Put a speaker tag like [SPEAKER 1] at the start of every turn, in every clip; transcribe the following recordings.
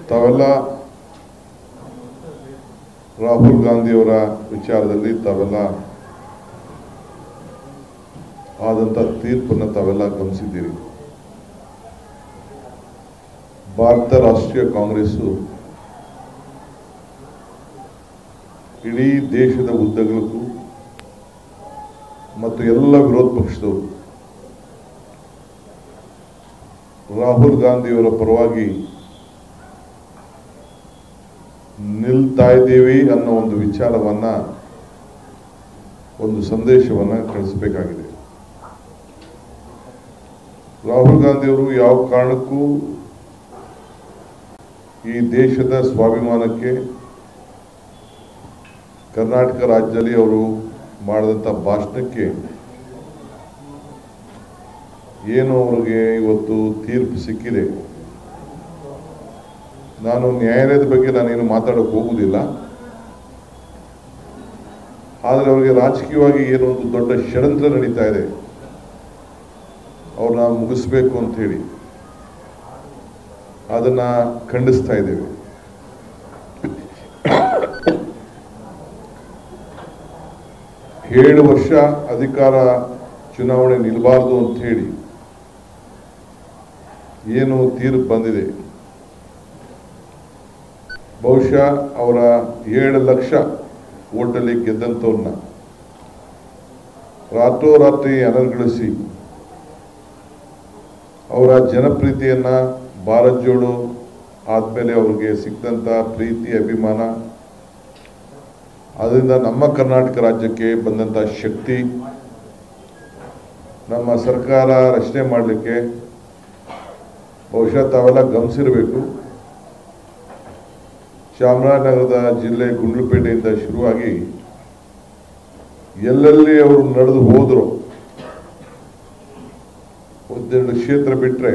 [SPEAKER 1] ತಾವೆಲ್ಲ ರಾಹುಲ್ ಗಾಂಧಿಯವರ ವಿಚಾರದಲ್ಲಿ ತಾವೆಲ್ಲ ಆದಂಥ ತೀರ್ಪನ್ನು ತಾವೆಲ್ಲ ಗಮನಿಸಿದ್ದೀರಿ ಭಾರತ ರಾಷ್ಟ್ರೀಯ ಕಾಂಗ್ರೆಸ್ಸು ಇಡೀ ದೇಶದ ಉದ್ದಗಲಕ್ಕೂ ಮತ್ತು ಎಲ್ಲ ವಿರೋಧ ಪಕ್ಷದವರು ರಾಹುಲ್ ಗಾಂಧಿಯವರ ಪರವಾಗಿ ನಿಲ್ತಾ ಇದ್ದೀವಿ ಅನ್ನೋ ಒಂದು ವಿಚಾರವನ್ನ ಒಂದು ಸಂದೇಶವನ್ನ ಕಳಿಸಬೇಕಾಗಿದೆ ರಾಹುಲ್ ಗಾಂಧಿಯವರು ಯಾವ ಕಾರಣಕ್ಕೂ ಈ ದೇಶದ ಸ್ವಾಭಿಮಾನಕ್ಕೆ ಕರ್ನಾಟಕ ರಾಜ್ಯದಲ್ಲಿ ಅವರು ಮಾಡಿದಂಥ ಭಾಷಣಕ್ಕೆ ಏನು ಅವ್ರಿಗೆ ಇವತ್ತು ತೀರ್ಪು ಸಿಕ್ಕಿದೆ ನಾನು ನ್ಯಾಯಾಲಯದ ಬಗ್ಗೆ ನಾನೇನು ಮಾತಾಡೋಕೆ ಹೋಗುವುದಿಲ್ಲ ಆದರೆ ಅವರಿಗೆ ರಾಜಕೀಯವಾಗಿ ಏನೋ ಒಂದು ದೊಡ್ಡ ಷಡ್ಯಂತ್ರ ನಡೀತಾ ಇದೆ ಅವ್ರನ್ನ ಮುಗಿಸ್ಬೇಕು ಅಂತ ಹೇಳಿ ಅದನ್ನ ಖಂಡಿಸ್ತಾ ಇದ್ದೇವೆ ಏಳು ವರ್ಷ ಅಧಿಕಾರ ಚುನಾವಣೆ ನಿಲ್ಲಬಾರ್ದು ಅಂತ ಹೇಳಿ ಏನು ತೀರ್ಪು ಬಂದಿದೆ ಬಹುಶಃ ಅವರ ಏಳು ಲಕ್ಷ ಓಟಲ್ಲಿ ಗೆದ್ದಂಥವ್ರನ್ನ ರಾತ್ರೋರಾತ್ರಿ ಅನರ್ಗಳಿಸಿ ಅವರ ಜನಪ್ರೀತಿಯನ್ನ ಭಾರತ್ ಜೋಡೋ ಆದ್ಮೇಲೆ ಅವ್ರಿಗೆ ಸಿಕ್ಕಂತ ಪ್ರೀತಿ ಅಭಿಮಾನ ಅದರಿಂದ ನಮ್ಮ ಕರ್ನಾಟಕ ರಾಜ್ಯಕ್ಕೆ ಬಂದಂತ ಶಕ್ತಿ ನಮ್ಮ ಸರ್ಕಾರ ರಚನೆ ಮಾಡಲಿಕ್ಕೆ ಬಹುಶಃ ತಾವೆಲ್ಲ ಗಮನಿಸಿರಬೇಕು ಚಾಮರಾಜನಗರದ ಜಿಲ್ಲೆ ಗುಂಡ್ಲುಪೇಟೆಯಿಂದ ಶುರುವಾಗಿ ಎಲ್ಲೆಲ್ಲಿ ಅವರು ನಡೆದು ಹೋದ್ರು ಒಂದೆರಡು ಕ್ಷೇತ್ರ ಬಿಟ್ಟರೆ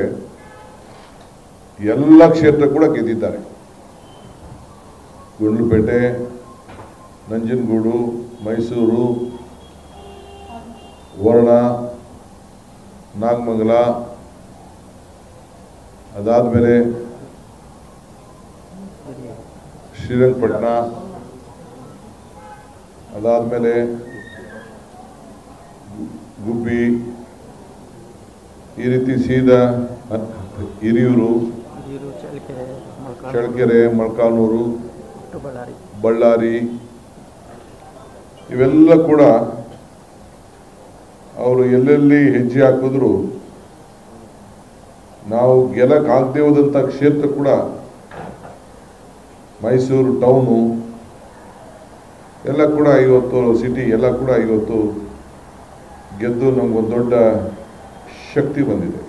[SPEAKER 1] ಎಲ್ಲ ಕ್ಷೇತ್ರ ಕೂಡ ಗೆದ್ದಿದ್ದಾರೆ ಗುಂಡ್ಲುಪೇಟೆ ನಂಜನಗೂಡು ಮೈಸೂರು ವರ್ಣ ನಾಗಮಂಗಲ ಅದಾದಮೇಲೆ ಶ್ರೀರಂಗಪಟ್ಟಣ ಅದಾದಮೇಲೆ ಗುಬ್ಬಿ ಈ ರೀತಿ ಸೀದಾ ಹಿರಿಯೂರು
[SPEAKER 2] ನೀರು ಚಳ್ಳಕೆರೆ ಮೊಳಕಾಲು
[SPEAKER 1] ಚಳ್ಳಕೆರೆ ಮೊಳಕಾಲ್ಮೂರು
[SPEAKER 2] ಬಳ್ಳಾರಿ
[SPEAKER 1] ಬಳ್ಳಾರಿ ಇವೆಲ್ಲ ಕೂಡ ಅವರು ಎಲ್ಲೆಲ್ಲಿ ಹೆಜ್ಜೆ ಹಾಕಿದ್ರು ನಾವು ಗೆಲ್ಲಕ್ಕಾಗದೇ ಹೋದಂಥ ಕ್ಷೇತ್ರ ಕೂಡ ಮೈಸೂರು ಟೌನು ಎಲ್ಲ ಕೂಡ ಇವತ್ತು ಸಿಟಿ ಎಲ್ಲ ಕೂಡ ಇವತ್ತು ಗೆದ್ದು ನಮಗೊಂದು ದೊಡ್ಡ ಶಕ್ತಿ ಬಂದಿದೆ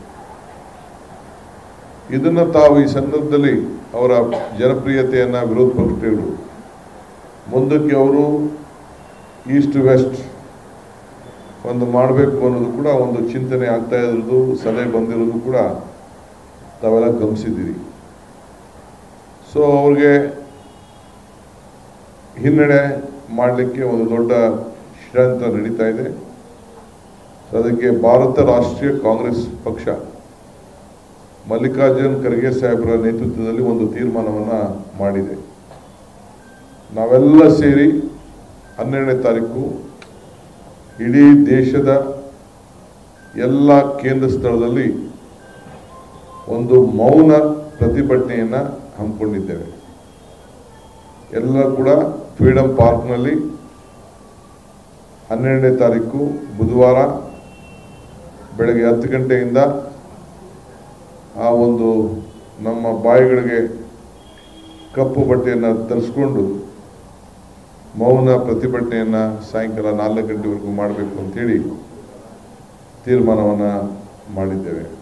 [SPEAKER 1] ಇದನ್ನು ತಾವು ಈ ಸಂದರ್ಭದಲ್ಲಿ ಅವರ ಜನಪ್ರಿಯತೆಯನ್ನ ವಿರೋಧ ಪಕ್ಷಗಳು ಮುಂದಕ್ಕೆ ಅವರು ಈಸ್ಟ್ ವೆಸ್ಟ್ ಒಂದು ಮಾಡಬೇಕು ಅನ್ನೋದು ಕೂಡ ಒಂದು ಚಿಂತನೆ ಆಗ್ತಾ ಇರೋದು ಸಲಹೆ ಬಂದಿರೋದು ಕೂಡ ತಾವೆಲ್ಲ ಗಮನಿಸಿದ್ದೀರಿ ಸೊ ಅವ್ರಿಗೆ ಹಿನ್ನಡೆ ಮಾಡಲಿಕ್ಕೆ ಒಂದು ದೊಡ್ಡ ಷಡ್ಯಂತ್ರ ನಡೀತಾ ಇದೆ ಸೊ ಅದಕ್ಕೆ ಭಾರತ ರಾಷ್ಟ್ರೀಯ ಕಾಂಗ್ರೆಸ್ ಪಕ್ಷ ಮಲ್ಲಿಕಾರ್ಜುನ್ ಖರ್ಗೆ ಸಾಹೇಬರ ನೇತೃತ್ವದಲ್ಲಿ ಒಂದು ತೀರ್ಮಾನವನ್ನ ಮಾಡಿದೆ ನಾವೆಲ್ಲ ಸೇರಿ ಹನ್ನೆರಡನೇ ತಾರೀಕು ಇಡೀ ದೇಶದ ಎಲ್ಲ ಕೇಂದ್ರ ಸ್ಥಳದಲ್ಲಿ ಒಂದು ಮೌನ ಪ್ರತಿಭಟನೆಯನ್ನ ಹಮ್ಮಿಕೊಂಡಿದ್ದೇವೆ ಎಲ್ಲ ಕೂಡ ಫ್ರೀಡಂ ಪಾರ್ಕ್ನಲ್ಲಿ ಹನ್ನೆರಡನೇ ತಾರೀಕು ಬುಧವಾರ ಬೆಳಗ್ಗೆ ಹತ್ತು ಗಂಟೆಯಿಂದ ಆ ಒಂದು ನಮ್ಮ ಬಾಯಿಗಳಿಗೆ ಕಪ್ಪು ಬಟ್ಟೆಯನ್ನು ತರಿಸ್ಕೊಂಡು ಮೌನ ಪ್ರತಿಭಟನೆಯನ್ನು ಸಾಯಂಕಾಲ ನಾಲ್ಕು ಗಂಟೆವರೆಗೂ ಮಾಡಬೇಕು ಅಂತೇಳಿ ತೀರ್ಮಾನವನ್ನು ಮಾಡಿದ್ದೇವೆ